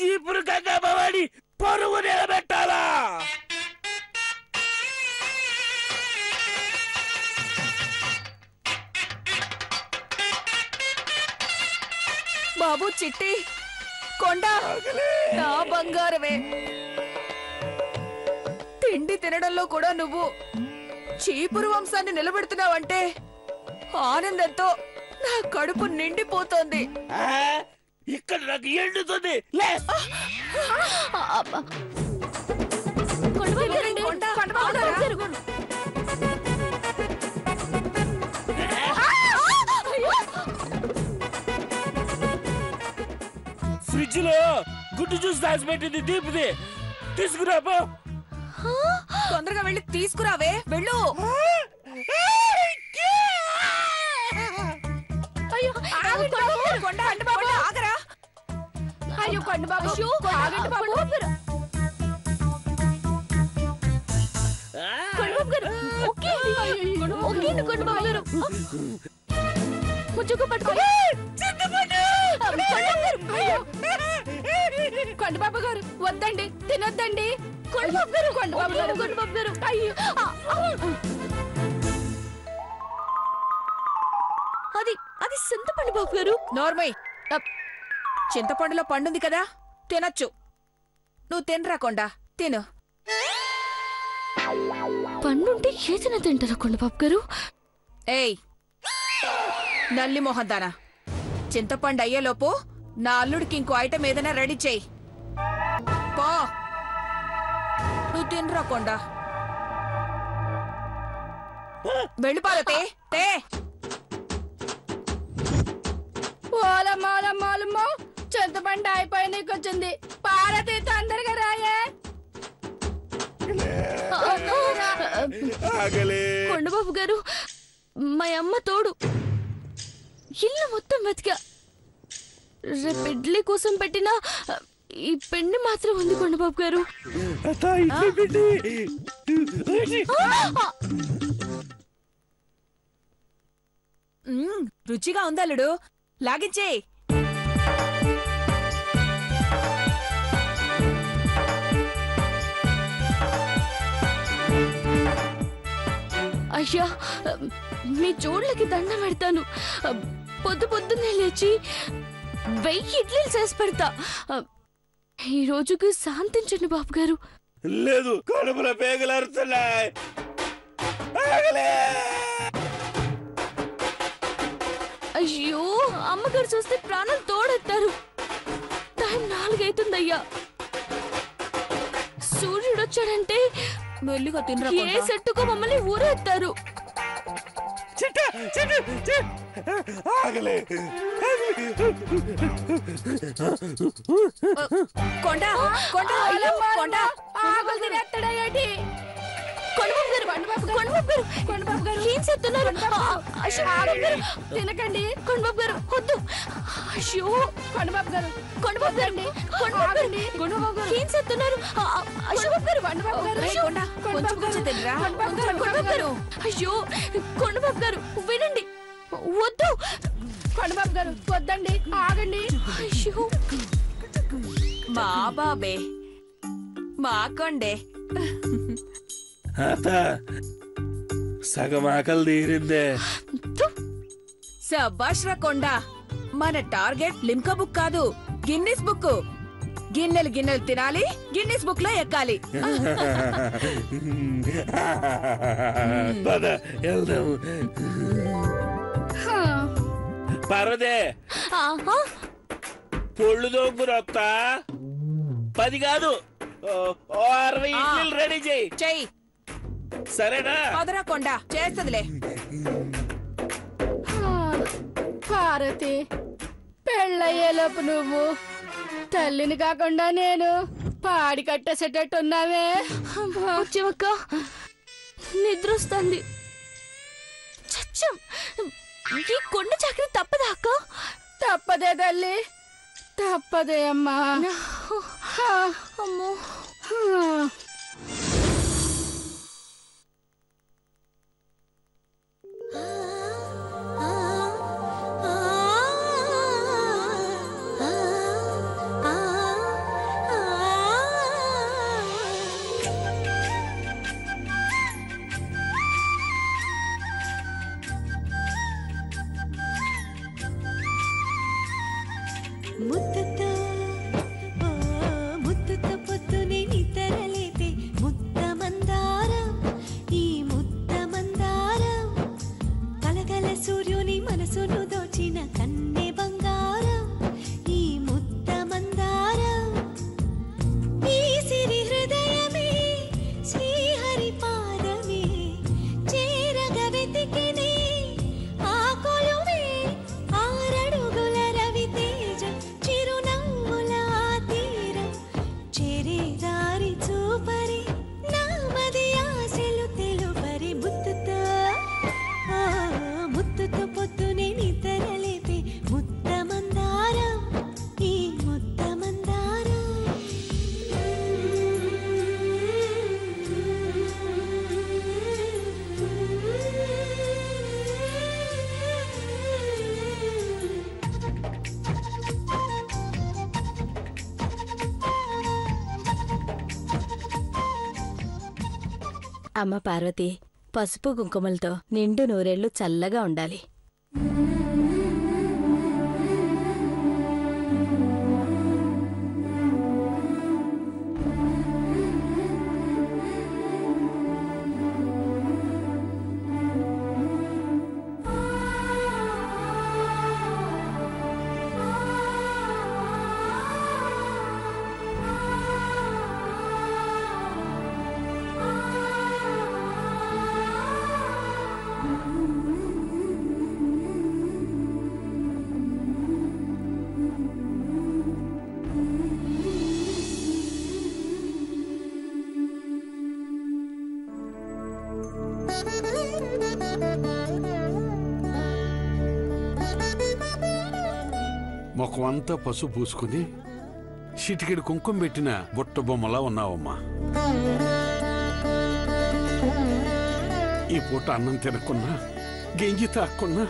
చీపురు గంగమ్మవాడి పరువు నిలబెట్టాలా బాబు చిట్టి కొండ నా బంగారమే తిండి తినడంలో కూడా నువ్వు చీపురు వంశాన్ని నిలబెడుతున్నావంటే ఆనందంతో నా కడుపు నిండిపోతోంది ఆ, ఇక్కడ నాకు ఎండుతుంది లే కొండ, కొండ, ఫ్రిడ్జ్ లో గుడ్డు జ్యూస్ దాచిపెట్టింది దీపుది తీసుకురా పో తొందరగా వెళ్ళి తీసుకురావే వెళ్ళు అయ్యో ఆగండి బాబు కొండ అంటే బాబు ఆగరా అయ్యో కొండ బాబు ఆగండి బాబు కొండ బాబు గారు ఓకే ఓకే అండి కొండ బాబు గారు ముచ్చుకు పట్టుకోండి కొండ బాబు గారు వద్దండి తినొద్దండి కొండ బాబు గారు కొండ బాబు గారు కొండ బాబు గారు అయ్యో ఆ, ఆ. అది అది చింతపండు బాబు గారు నోర్మయ్ చింతపండులో పండుంది కదా తినొచ్చు నువ్వు తినరా కొండ తిను పండుంటే ఏదైనా తింటారా కొండ బాబు గారు ఏయ్ నల్లి మొహందానా చింతపండు అయ్యేలోపు నా అల్లుడికి ఇంకో ఐటమ్ ఏదైనా రెడీ చేయి పో నువ్వు తినరా కొండ వెళ్ళిపోతే తే ఓలమ్మాలమ్మాలమ్మో చింతపండు అయిపోయి నీకు వచ్చింది పారతి తొందరగా రాయే ఆగలే కొండబాబు గారు మా అమ్మ తోడు ఇల్లు మొత్తం వెతికా రేపు ఇడ్లీ కోసం పెట్టిన ఈ పెండి మాత్రం ఉంది కొండబాబు గారు అత్త, ఇడ్లీ పిండి. మ్మ్, రుచిగా ఉందల్లుడు లాగించేయ్ అయ్యా మీ జోడ్లకి దండం పెడతాను పొద్దు పొద్దున్నే లేచి వెయ్యి ఇడ్లీలు చేసి పెడతా ఈ రోజుకి శాంతించండి బాబు గారు లేదు కడుపులో పేగలు అరుస్తున్నాయి ఆగలే అయ్యో అమ్మగారు చూస్తే ప్రాణాలు తోడెత్తారు టైం నాలుగైతుందయ్యా సూర్యుడు వచ్చాడంటే మెల్లిగా తినరా ఏ కొండ. సెట్టుకో మమ్మల్ని ఊరేస్తారు చిట్ట చిట్ట చిట్ట ఆగలే కొండ కొండ అయ్యో, కొండ ఆకలి తినేస్తాడయ్యేటి కొండబాబు గారు కొండబాబు గారు కొండబాబు గారు ఏం చెప్తున్నారు అయ్యో, గారు, తినకండి కొండబాబు గారు వద్దు అయ్యో కొండబాబు గారు కొండబాబు గారు కొండబాబు గారు కొండబాబు గారు ఏం చెప్తున్నారు అశోక్ గారు కొండబాబు గారు రేయ్, కొండ, కొంచెం కొంచెం తినరా. కొండబాబు గారు, కొంచెం, కొండబాబు గారు అయ్యో కొండబాబు గారు వినండి వద్దు కొండబాబు గారు వద్దండి ఆగండి అయ్యో మా బాబే మా కొండే అత్త సగం ఆకలి తీరిందే శబాష్ రా కొండ మన టార్గెట్ లిమ్కా బుక్ కాదు గిన్నిస్ బుక్ గిన్నెలు గిన్నెలు తినాలి గిన్నిస్ బుక్ లో ఎక్కాలి పద వెళ్దాం పర్వదే ఆహా పొళ్ళు దొంగురొత్తా పది కాదు ఓ ఓ అరవై ఆ. ఇడ్లీలు రెడీ చేయి చెయ్యి సరేనా పదరా కొండ చేస్తదిలే భారతి పెళ్ళయ్యేలోపు నువ్వు తల్లిని కాకుండా నేను పాడి కట్టేసేటట్టు ఉన్నావే వచ్చావక్క నిద్ర వస్తుంది చచ్చం ఈ కొండ చాకరీ తప్పదా అక్క తప్పదే తల్లి తప్పదే అమ్మా అమ్మో ముద్దుతో ఓ ముద్దుతో పొద్దునే నిద్రలేపే ముద్ద మందారం ఈ ముద్ద మందారం కలగల సూర్యుని మనసును దోచిన కన్నె బంగారం ఈ ముద్ద మందారం ఈ సిరి హృదయమే శ్రీహరి పాదమే చేరగ వెతికినే ఆ కొలువే ఆరడుగుల రవి తేజం చిరునవ్వుల ఆ తీరం చేరే దారి చూపరి నామది ఆశలు తెలుపరి ముద్దుతో ఆ ముద్దుతో పొద్దునే నిద్రలేపే ముద్ద మందారం ఈ ముద్ద మందారం అమ్మ పార్వతి పసుపు కుంకుమలతో నిండు నూరేళ్లు చల్లగా ఉండాలి ముఖం అంతా పసుపు పూసుకుని చిటికెడు కుంకుమ పెట్టిన బుట్ట బొమ్మలా ఉన్నావమ్మా ఈ పూట అన్నం తినకున్నా గెంజి తాక్కున్నా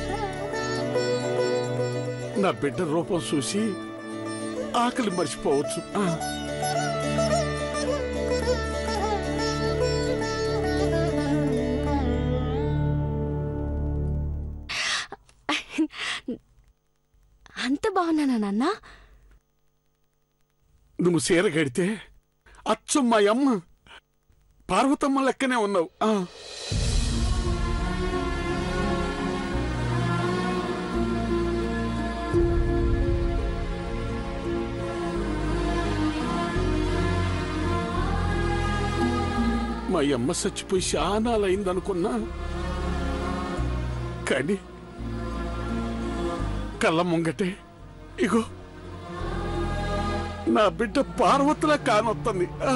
నా బిడ్డ రూపం చూసి ఆకలి మర్చిపోవచ్చు ఆ. అంత బాగున్నానా నాన్న నువ్వు చీర కడితే అచ్చం మా అమ్మ పార్వతమ్మ లెక్కనే ఉన్నావు ఆ. మా అమ్మ చచ్చిపోయి శానాలైందనుకున్నా కానీ కళ్ళ ముంగటే ఇగో నా బిడ్డ పార్వతిలా కానొస్తుంది ఆ.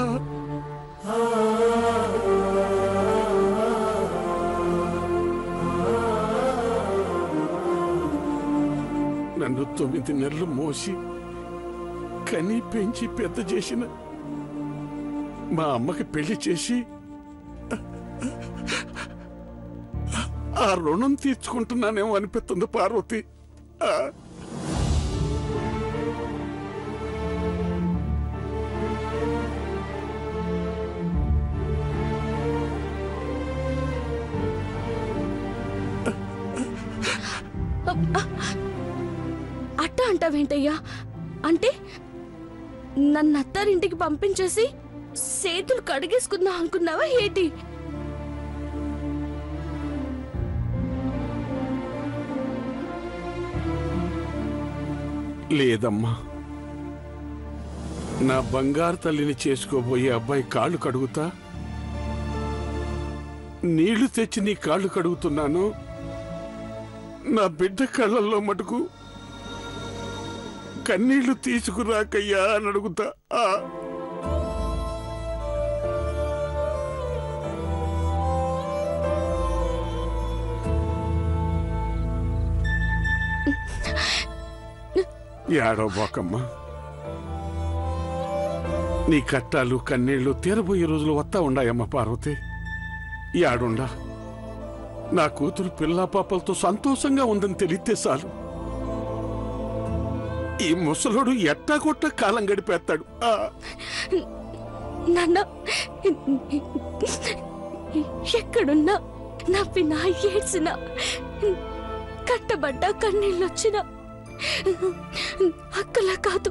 నన్ను తొమ్మిది నెలలు మోసి కని పెంచి పెద్ద చేసిన మా అమ్మకి పెళ్లి చేసి ఆ రుణం తీర్చుకుంటున్నానేమో అనిపిస్తుంది పార్వతి ఆ. అట్ట అంటావేంటయ్యా అంటే నన్ను అత్తారింటికి పంపించేసి చేతులు కడిగేసుకుందాం అనుకున్నావా ఏంటి లేదమ్మా నా బంగారు తల్లిని చేసుకోబోయే అబ్బాయి కాళ్ళు కడుగుతా నీళ్లు తెచ్చి నీ కాళ్ళు కడుగుతున్నాను నా బిడ్డ కళ్ళల్లో మటుకు కన్నీళ్లు తీసుకురాకయ్యా అని అడుగుతా ఆ. ఏడో బాకమ్మా నీ కట్టాలు కన్నీళ్లు తీరబోయే రోజులు వస్తా ఉండాయమ్మ పార్వతి యాడుండా నా కూతురు పిల్లా పాపలతో సంతోషంగా ఉందని తెలిస్తే చాలు ఈ ముసలోడు ఎట్టా కొట్ట కాలం గడిపేస్తాడు ఆ, నాన్న ఎక్కడున్నా నవ్వినా ఏడ్చినా కట్టబడ్డా కన్నీళ్ళొచ్చినా అక్కలా కాదు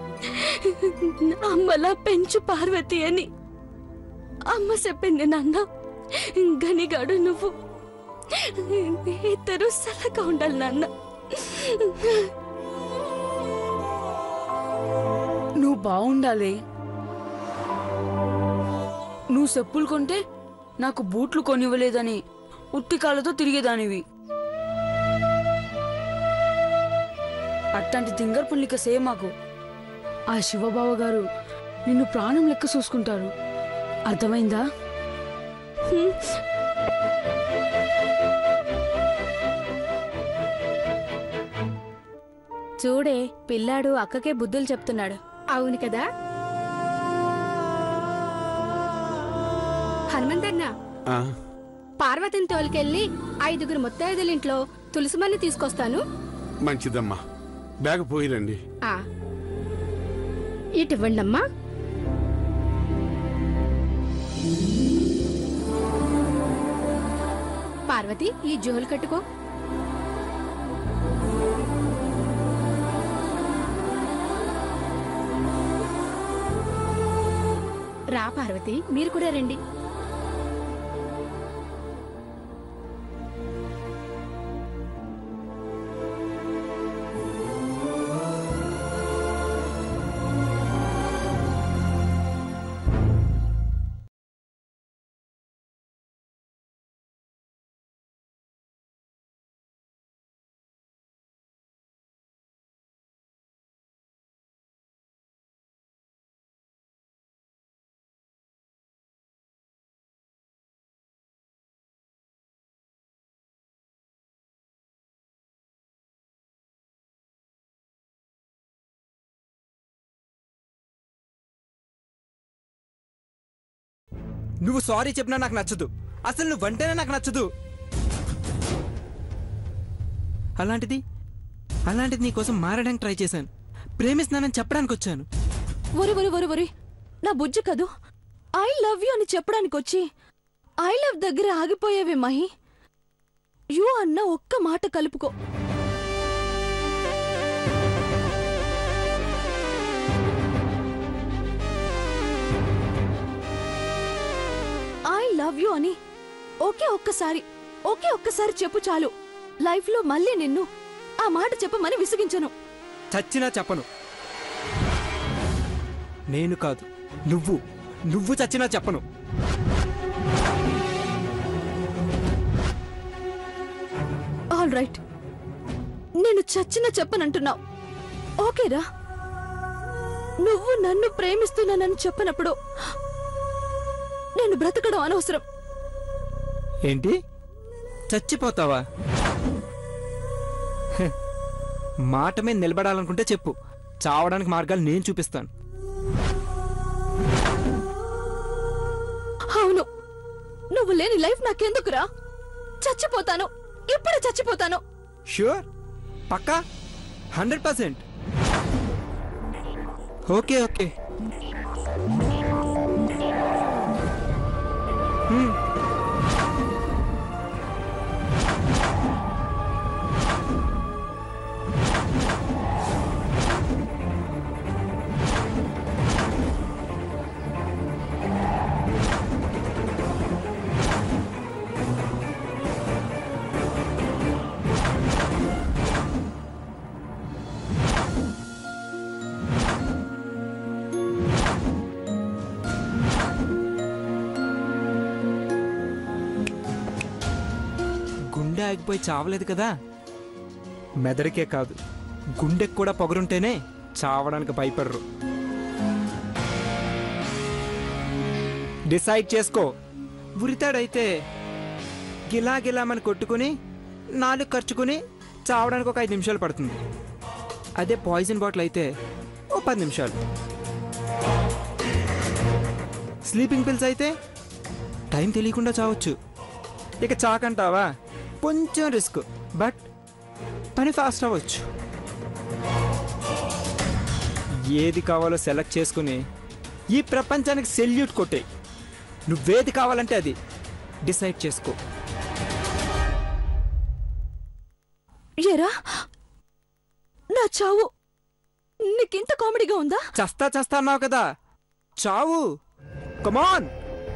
అమ్మలా పెంచు పార్వతి అని అమ్మ చెప్పింది నాన్న గనిగాడు నువ్వు ఇద్దరు సలగా ఉండాలి నాన్న నువ్వు బాగుండాలి నువ్వు చెప్పులు కొంటే నాకు బూట్లు కొనివ్వలేదని ఉట్టి కాళ్ళతో తిరిగేదానివి అట్లాంటి తింగర్ పుల్లిక సే మాకు ఆ శివబావ గారు నిన్ను ప్రాణం లెక్క చూసుకుంటారు అర్థమైందా చూడే పిల్లాడు అక్కకే బుద్ధులు చెప్తున్నాడు అవును కదా హనుమంతన్న ఆ, పార్వతిని తోలుకెళ్ళి ఐదుగురు ముత్తైదులింట్లో తులసిమని తీసుకొస్తాను మంచిదమ్మా బ్యాగ్ పోయిరండి ఆ ఇటువండమ్మా పార్వతి ఈ జోలు కట్టుకో రా పార్వతి మీరు కూడా రండి నువ్వు సారీ చెప్పినా నాకు నచ్చదు అసలు నువ్వు అంటేనే నాకు నచ్చదు అలాంటిది అలాంటిది నీకోసం మారడానికి ట్రై చేశాను ప్రేమిస్తున్నానని చెప్పడానికి వచ్చాను ఒరి ఒరి ఒరి ఒరి నా బుజ్జి కదూ ఐ లవ్ యూ అని చెప్పడానికి వచ్చి ఐ లవ్ దగ్గర ఆగిపోయేవే మహి యూ అన్న ఒక్క మాట కలుపుకో ఐ లవ్ యూ అని ఒకే ఒక్కసారి ఒకే ఒక్కసారి చెప్పు చాలు లైఫ్ లో మళ్ళీ నిన్ను ఆ మాట చెప్పమని విసిగించను చచ్చినా చెప్పను నేను కాదు నువ్వు నువ్వు చచ్చినా చెప్పను ఆల్ రైట్ నేను చచ్చిన చెప్పనంటున్నావు ఓకేరా నువ్వు నన్ను ప్రేమిస్తున్నానని చెప్పనప్పుడు నేను బ్రతకడం అనవసరం ఏంటి చచ్చిపోతావా హె, మాట మీద నిలబడాలనుకుంటే చెప్పు చావడానికి మార్గాలు నేను చూపిస్తాను అవును నువ్వు లేని లైఫ్ నాకెందుకురా చచ్చిపోతాను ఇప్పుడే చచ్చిపోతాను షూర్ పక్కా hundred percent okay okay hmm. గుండె ఆగిపోయి చావలేదు కదా మెదడుకే కాదు గుండెకి కూడా పొగరుంటేనే చావడానికి భయపడరు డిసైడ్ చేసుకో ఉరితాడైతే గిలా గిలామని కొట్టుకుని నాలుగు ఖర్చుకుని చావడానికి ఒక ఐదు నిమిషాలు పడుతుంది అదే పాయిజన్ బాటిల్ అయితే ఓ పది నిమిషాలు స్లీపింగ్ పిల్స్ అయితే టైం తెలియకుండా చావచ్చు ఇక చాకంటావా కొంచెం రిస్క్ బట్ పని ఫాస్ట్ అవ్వచ్చు ఏది కావాలో సెలెక్ట్ చేసుకుని ఈ ప్రపంచానికి సెల్యూట్ కొట్టే నువ్వేది కావాలంటే అది డిసైడ్ చేసుకో ఎరా నా నా చావు నీకింత కామెడీగా ఉందా చస్తా చస్తా అన్నావు కదా చావు కమాన్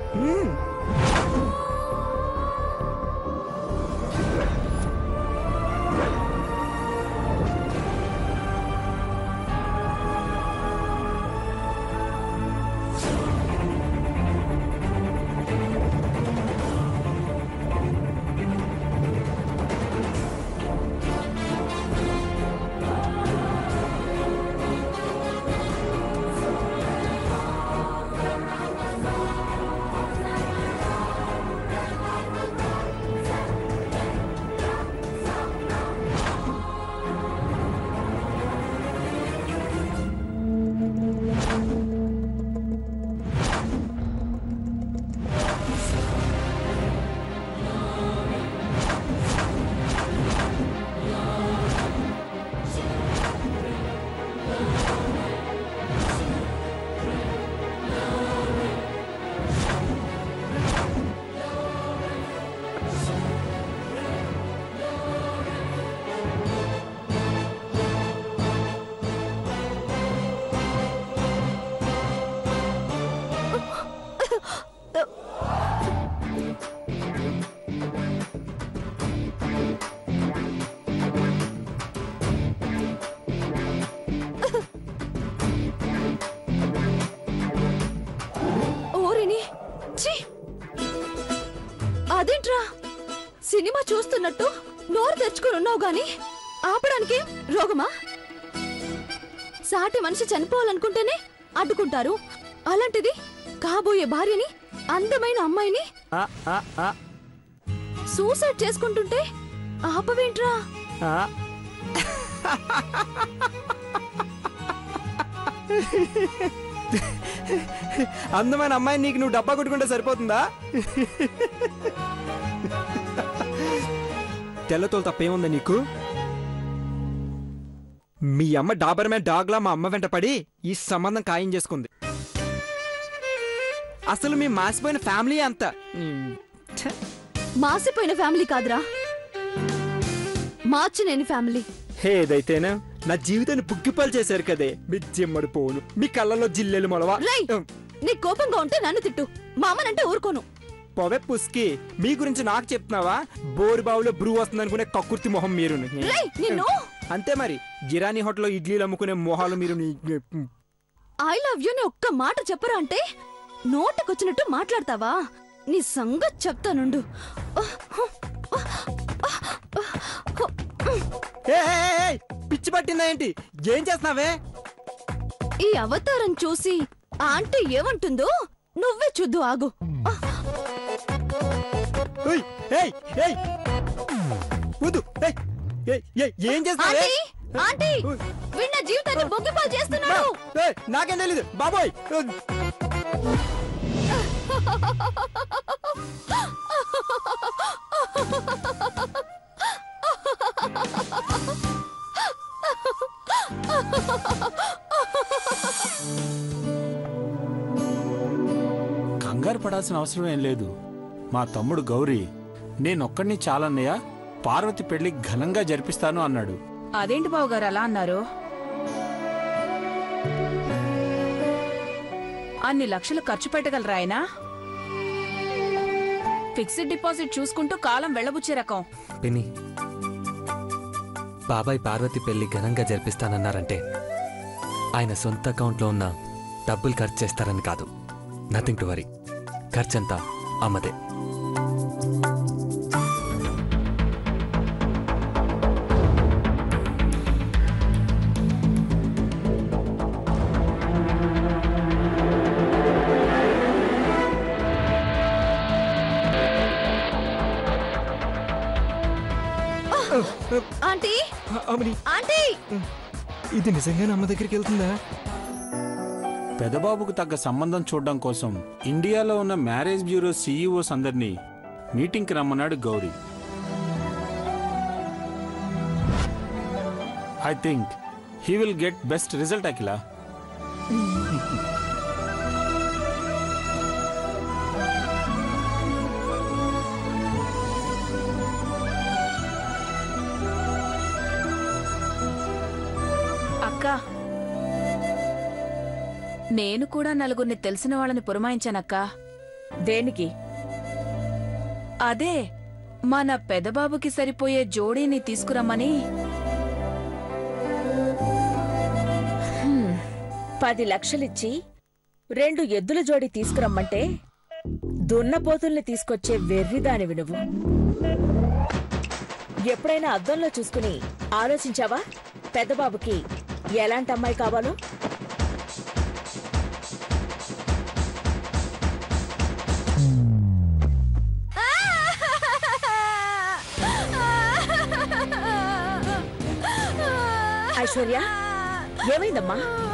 ఓరిని ఛీ! అదేంట్రా సినిమా చూస్తున్నట్టు నోరు తెరుచుకుని ఉన్నావు గాని ఆపడానికి రోగమా సాటి మనిషి చనిపోవాలనుకుంటేనే అడ్డుకుంటారు అలాంటిది కాబోయే భార్యని అందమైన అమ్మాయిని ఆ, ఆ, ఆ, సూసైడ్ చేసుకుంటుంటే ఆపవేంట్రా ఆ. అందమైన అమ్మాయి నీకు నువ్వు డబ్బా కొట్టుకుంటే సరిపోతుందా తెల్లతోలు తప్పేముందా నీకు మీ అమ్మ డాబర్ మ్యాన్ డాగ్లా మా అమ్మ వెంట పడి ఈ సంబంధం ఖాయం చేసుకుంది అసలు మీ మాసిపోయిన ఫ్యామిలీ అంతా ఉమ్, ఛ. మాసిపోయిన ఫ్యామిలీ కాదురా మార్చినేని ఫ్యామిలీ ఏదైతేనా నా జీవితాన్ని పుగ్గిపాలు చేశారు కదే మీ జిమ్మడి పోను మీ కళ్ళలో జిల్లెలు మొలవా రేయ్! నీ కోపంగా ఉంటే నన్ను తిట్టు మా అమ్మనంటే ఊరుకోను పొవే పుస్కి మీ గురించి నాకు చెప్తున్నావా బోరు బావులో బ్రూ వస్తుంది అనుకునే కక్కుర్తి మొహం మీరు రేయ్, నిన్ను అంతే మరి జిరానీ హోటల్లో ఇడ్లీలు అమ్ముకునే మొహాలు మీరు నీ- ఐ లవ్ యూ ని ఒక్క మాట చెప్పరా అంటే నోటకొచ్చినట్టు మాట్లాడతావా నీ సంగతి చెప్తానుండు ఏయ్, ఏయ్, ఏయ్, పిచ్చి పట్టిందా ఏంటి ఏం చేస్తున్నావే ఈ అవతారం చూసి ఆంటీ ఏమంటుందో నువ్వే చూద్దు ఆగు ఏయ్, ఏయ్, ఏయ్. వద్దు ఏయ్, ఏయ్, ఏయ్, ఏం చేస్తున్నావే ఆంటీ ఆంటీ వీణ జీవితాన్ని బొగ్గిపాలు చేస్తున్నాడు ఏయ్, నాకేం తెలీదు బాబోయ్ కంగారు పడాల్సిన అవసరం ఏం లేదు మా తమ్ముడు గౌరీ నేనొక్కడిని చాలన్నయ్య పార్వతి పెళ్లి ఘనంగా జరిపిస్తాను అన్నాడు అదేంటి బావు గారు అలా అన్నారు అన్ని లక్షలు ఖర్చు పెట్టగలరా ఆయన ఫిక్స్డ్ డిపాజిట్ చూసుకుంటూ కాలం వెళ్ళబుచ్చే రకం పిన్ని బాబాయ్ పార్వతి పెళ్లి ఘనంగా జరిపిస్తానన్నారంటే ఆయన సొంత అకౌంట్లో ఉన్న డబ్బులు ఖర్చు చేస్తారని కాదు నథింగ్ టు వరీ ఖర్చంతా అమ్మదే ఆంటీ అమని ఆంటీ ఇది నిజంగా అమ్మ దగ్గరికి వెళ్తుందా పెదబాబుకు తగ్గ సంబంధం చూడడం కోసం ఇండియాలో ఉన్న మ్యారేజ్ బ్యూరో సీఈఓస్ అందరినీ మీటింగ్కి రమ్మన్నాడు Gauri I think he will get best result Akhila నేను కూడా నలుగురిని తెలిసిన వాళ్ళని పురమాయించానక్కా దేనికి అదే మన పెదబాబుకి సరిపోయే జోడీని తీసుకురమ్మని హ్మ్. పది లక్షలిచ్చి రెండు ఎద్దుల జోడి తీసుకురమ్మంటే దున్నపోతుల్ని తీసుకొచ్చే వెర్రిదానివి నువ్వు ఎప్పుడైనా అద్దంలో చూసుకుని ఆలోచించావా పెద్దబాబుకి ఎలాంటి అమ్మాయి కావాలో ఐశ్వర్య ఏమైందమ్మా